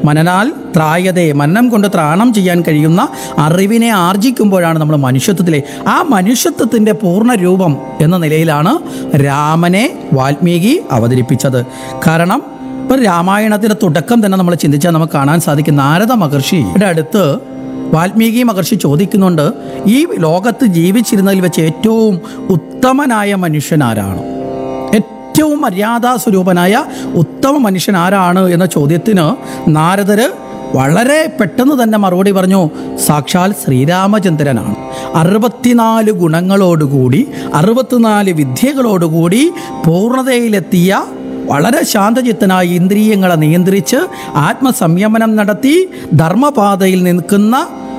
മനനാൽ ത്രായതെ മന്നം കൊണ്ട് ത്രാണം ചെയ്യാൻ കഴിയുന്ന അറിവിനെ ആർജിക്കുമ്പോഴാണ് നമ്മൾ മനുഷ്യത്വത്തിലെ ആ മനുഷ്യത്വത്തിൻ്റെ പൂർണ്ണ രൂപം എന്ന നിലയിലാണ് രാമനെ വാൽമീകി അവതരിപ്പിച്ചത് കാരണം ഇപ്പം രാമായണത്തിൻ്റെ തുടക്കം തന്നെ നമ്മൾ ചിന്തിച്ചാൽ നമുക്ക് കാണാൻ സാധിക്കും നാരദ മഹർഷിയുടെ അടുത്ത് വാൽമീകി മഹർഷി ചോദിക്കുന്നുണ്ട് ഈ ലോകത്ത് ജീവിച്ചിരുന്നതിൽ വെച്ച് ഏറ്റവും ഉത്തമനായ മനുഷ്യൻ ആരാണ് ഏറ്റവും മര്യാദാ സ്വരൂപനായ ഉത്തമ മനുഷ്യൻ ആരാണ് എന്ന ചോദ്യത്തിന് നാരദര് വളരെ പെട്ടെന്ന് തന്നെ മറുപടി പറഞ്ഞു സാക്ഷാൽ ശ്രീരാമചന്ദ്രനാണ് അറുപത്തിനാല് ഗുണങ്ങളോടുകൂടി അറുപത്തിനാല് വിദ്യകളോടുകൂടി പൂർണ്ണതയിലെത്തിയ വളരെ ശാന്തചിത്തനായി ഇന്ദ്രിയങ്ങളെ നിയന്ത്രിച്ച് ആത്മസംയമനം നടത്തി ധർമ്മപാതയിൽ നിൽക്കുന്ന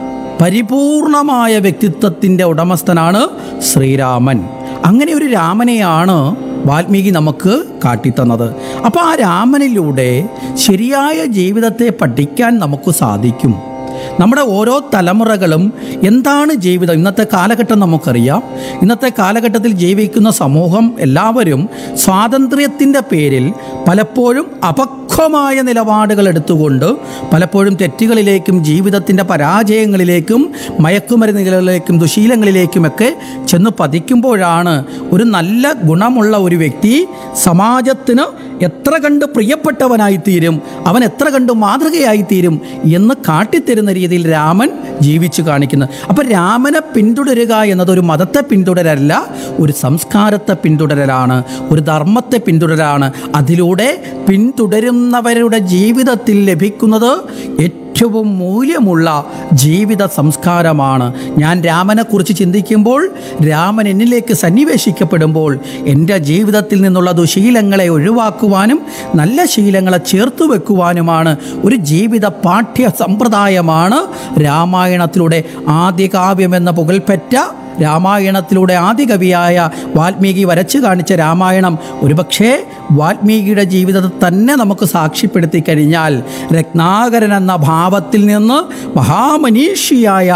പരിപൂർണമായ വ്യക്തിത്വത്തിൻ്റെ ഉടമസ്ഥനാണ് ശ്രീരാമൻ അങ്ങനെ ഒരു രാമനെയാണ് വാൽമീകി നമുക്ക് കാട്ടിത്തന്നത് അപ്പോൾ ആ രാമനിലൂടെ ശരിയായ ജീവിതത്തെ പഠിക്കാൻ നമുക്ക് സാധിക്കും നമ്മുടെ ഓരോ തലമുറകളും എന്താണ് ജീവിതം ഇന്നത്തെ കാലഘട്ടം നമുക്കറിയാം ഇന്നത്തെ കാലഘട്ടത്തിൽ ജീവിക്കുന്ന സമൂഹം എല്ലാവരും സ്വാതന്ത്ര്യത്തിൻ്റെ പേരിൽ പലപ്പോഴും അപക്വമായ നിലപാടുകൾ എടുത്തുകൊണ്ട് പലപ്പോഴും തെറ്റുകളിലേക്കും ജീവിതത്തിൻ്റെ പരാജയങ്ങളിലേക്കും മയക്കുമരുന്നുകളിലേക്കും ദുശീലങ്ങളിലേക്കുമൊക്കെ ചെന്ന് പതിക്കുമ്പോഴാണ് ഒരു നല്ല ഗുണമുള്ള ഒരു വ്യക്തി സമാജത്തിന് എത്ര കണ്ട് പ്രിയപ്പെട്ടവനായിത്തീരും അവൻ എത്ര കണ്ട് മാതൃകയായിത്തീരും എന്ന് കാട്ടിത്തരുന്ന രീതിയിൽ രാമൻ ജീവിച്ചു കാണിക്കുന്നത് അപ്പം രാമനെ പിന്തുടരുക എന്നത് ഒരു മതത്തെ പിന്തുടരല്ല ഒരു സംസ്കാരത്തെ പിന്തുടരലാണ് ഒരു ധർമ്മത്തെ പിന്തുടരാണ് അതിലൂടെ പിന്തുടരുന്നവരുടെ ജീവിതത്തിൽ ലഭിക്കുന്നത് ഏറ്റവും മൂല്യമുള്ള ജീവിത സംസ്കാരമാണ് ഞാൻ രാമനെക്കുറിച്ച് ചിന്തിക്കുമ്പോൾ രാമൻ എന്നിലേക്ക് സന്നിവേശിക്കപ്പെടുമ്പോൾ എൻ്റെ ജീവിതത്തിൽ നിന്നുള്ള ദുശീലങ്ങളെ ഒഴിവാക്കുവാനും നല്ല ശീലങ്ങളെ ചേർത്ത് വെക്കുവാനുമാണ് ഒരു ജീവിത പാഠ്യ സമ്പ്രദായമാണ് രാമായണത്തിലൂടെ ആദ്യകാവ്യമെന്ന പുകൾപ്പറ്റ രാമായണത്തിലൂടെ ആദ്യ കവിയായ വാൽമീകി വരച്ചു കാണിച്ച രാമായണം ഒരുപക്ഷേ വാൽമീകിയുടെ ജീവിതത്തെ തന്നെ നമുക്ക് സാക്ഷ്യപ്പെടുത്തി കഴിഞ്ഞാൽ രത്നാകരൻ എന്ന ഭാവത്തിൽ നിന്ന് മഹാമനീഷിയായ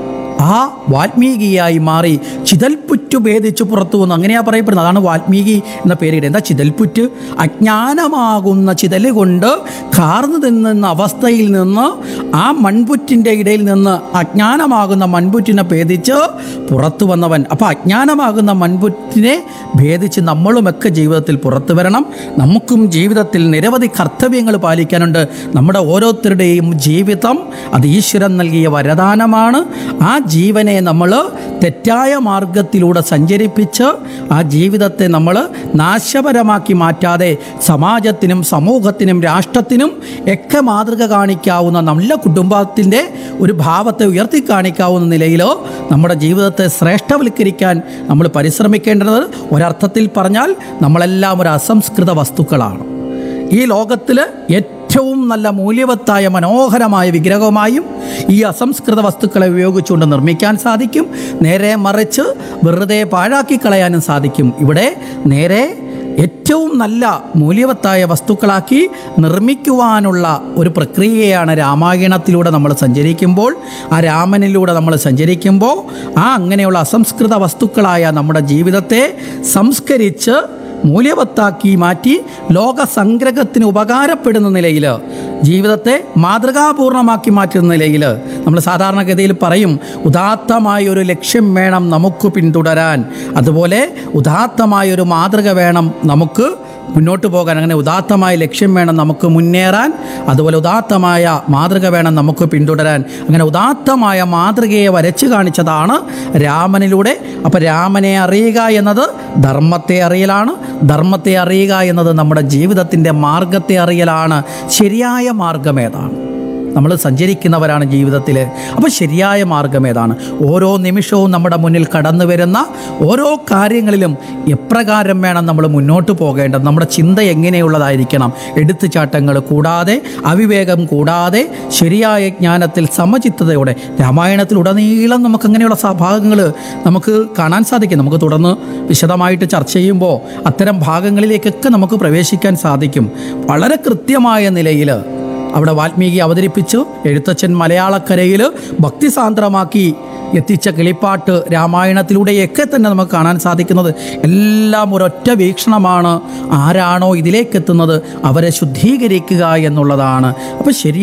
ആ വാൽമീകിയായി മാറി ചിതൽപുറ്റു ഭേദിച്ചു പുറത്തു വന്നു അങ്ങനെയാ പറയപ്പെടുന്നത് അതാണ് വാൽമീകി എന്ന പേരിടെ എന്താ ചിതൽപുറ്റ് അജ്ഞാനമാകുന്ന ചിതല് കൊണ്ട് കാർന്നു നിന്ന അവസ്ഥയിൽ നിന്ന് ആ മൺപുറ്റിൻ്റെ ഇടയിൽ നിന്ന് അജ്ഞാനമാകുന്ന മൺപുറ്റിനെ ഭേദിച്ച് പുറത്തു വന്നവൻ അപ്പോൾ അജ്ഞാനമാകുന്ന മൺപുറ്റിനെ ഭേദിച്ച് നമ്മളുമൊക്കെ ജീവിതത്തിൽ പുറത്തു വരണം നമുക്കും ജീവിതത്തിൽ നിരവധി കർത്തവ്യങ്ങൾ പാലിക്കാനുണ്ട് നമ്മുടെ ഓരോരുത്തരുടെയും ജീവിതം അത് ഈശ്വരൻ നൽകിയ വരദാനമാണ് ആ ജീവനെ നമ്മൾ തെറ്റായ മാർഗത്തിലൂടെ സഞ്ചരിപ്പിച്ച് ആ ജീവിതത്തെ നമ്മൾ നാശപരമാക്കി മാറ്റാതെ സമാജത്തിനും സമൂഹത്തിനും രാഷ്ട്രത്തിനും ഒക്കെ മാതൃക കാണിക്കാവുന്ന നല്ല കുടുംബത്തിൻ്റെ ഒരു ഭാവത്തെ ഉയർത്തി കാണിക്കാവുന്ന നിലയിലോ നമ്മുടെ ജീവിതത്തെ ശ്രേഷ്ഠവൽക്കരിക്കാൻ നമ്മൾ പരിശ്രമിക്കേണ്ടത് ഒരർത്ഥത്തിൽ പറഞ്ഞാൽ നമ്മളെല്ലാം ഒരു അസംസ്കൃത വസ്തുക്കളാണ് ഈ ലോകത്തിൽ ഏറ്റവും നല്ല മൂല്യവത്തായ മനോഹരമായ വിഗ്രഹമായും ഈ അസംസ്കൃത വസ്തുക്കളെ ഉപയോഗിച്ചുകൊണ്ട് നിർമ്മിക്കാൻ സാധിക്കും നേരെ മറിച്ച് വെറുതെ പാഴാക്കി കളയാനും സാധിക്കും ഇവിടെ നേരെ ഏറ്റവും നല്ല മൂല്യവത്തായ വസ്തുക്കളാക്കി നിർമ്മിക്കുവാനുള്ള ഒരു പ്രക്രിയയാണ് രാമായണത്തിലൂടെ നമ്മൾ സഞ്ചരിക്കുമ്പോൾ ആ രാമനിലൂടെ നമ്മൾ സഞ്ചരിക്കുമ്പോൾ ആ അങ്ങനെയുള്ള അസംസ്കൃത വസ്തുക്കളായ നമ്മുടെ ജീവിതത്തെ സംസ്കരിച്ച് മൂല്യവത്താക്കി മാറ്റി ലോക സംഗ്രഹത്തിന് ഉപകാരപ്പെടുന്ന നിലയിൽ ജീവിതത്തെ മാതൃകാപൂർണമാക്കി മാറ്റുന്ന നിലയിൽ നമ്മൾ സാധാരണഗതിയിൽ പറയും ഉദാത്തമായ ഒരു ലക്ഷ്യം വേണം നമുക്ക് പിന്തുടരാൻ അതുപോലെ ഉദാത്തമായ ഒരു മാതൃക വേണം നമുക്ക് മുന്നോട്ട് പോകാൻ അങ്ങനെ ഉദാത്തമായ ലക്ഷ്യം വേണം നമുക്ക് മുന്നേറാൻ അതുപോലെ ഉദാത്തമായ മാതൃക വേണം നമുക്ക് പിന്തുടരാൻ അങ്ങനെ ഉദാത്തമായ മാതൃകയെ വരച്ചു കാണിച്ചതാണ് രാമനിലൂടെ അപ്പോൾ രാമനെ അറിയുക എന്നത് ധർമ്മത്തെ അറിയലാണ് ധർമ്മത്തെ അറിയുക എന്നത് നമ്മുടെ ജീവിതത്തിൻ്റെ മാർഗത്തെ അറിയലാണ് ശരിയായ മാർഗം ഏതാണ് നമ്മൾ സഞ്ചരിക്കുന്നവരാണ് ജീവിതത്തിൽ അപ്പോൾ ശരിയായ മാർഗം ഏതാണ് ഓരോ നിമിഷവും നമ്മുടെ മുന്നിൽ കടന്നു വരുന്ന ഓരോ കാര്യങ്ങളിലും എപ്രകാരം വേണം നമ്മൾ മുന്നോട്ട് പോകേണ്ടത് നമ്മുടെ ചിന്ത എങ്ങനെയുള്ളതായിരിക്കണം എടുത്തുചാട്ടങ്ങൾ കൂടാതെ അവിവേകം കൂടാതെ ശരിയായ ജ്ഞാനത്തിൽ സമചിത്തതയോടെ രാമായണത്തിലുടനീളം നമുക്ക് അങ്ങനെയുള്ള സ- ഭാഗങ്ങൾ നമുക്ക് കാണാൻ സാധിക്കും നമുക്ക് തുടർന്ന് വിശദമായിട്ട് ചർച്ച ചെയ്യുമ്പോൾ അത്തരം ഭാഗങ്ങളിലേക്കൊക്കെ നമുക്ക് പ്രവേശിക്കാൻ സാധിക്കും വളരെ കൃത്യമായ നിലയിൽ അവിടെ വാൽമീകി അവതരിപ്പിച്ചു എഴുത്തച്ഛൻ മലയാളക്കരയിൽ ഭക്തിസാന്ദ്രമാക്കി എത്തിച്ച കിളിപ്പാട്ട് രാമായണത്തിലൂടെയൊക്കെ തന്നെ നമുക്ക് കാണാൻ സാധിക്കുന്നത് എല്ലാം ഒരൊറ്റ വീക്ഷണമാണ് ആരാണോ ഇതിലേക്കെത്തുന്നത് അവരെ ശുദ്ധീകരിക്കുക എന്നുള്ളതാണ് അപ്പോൾ ശരി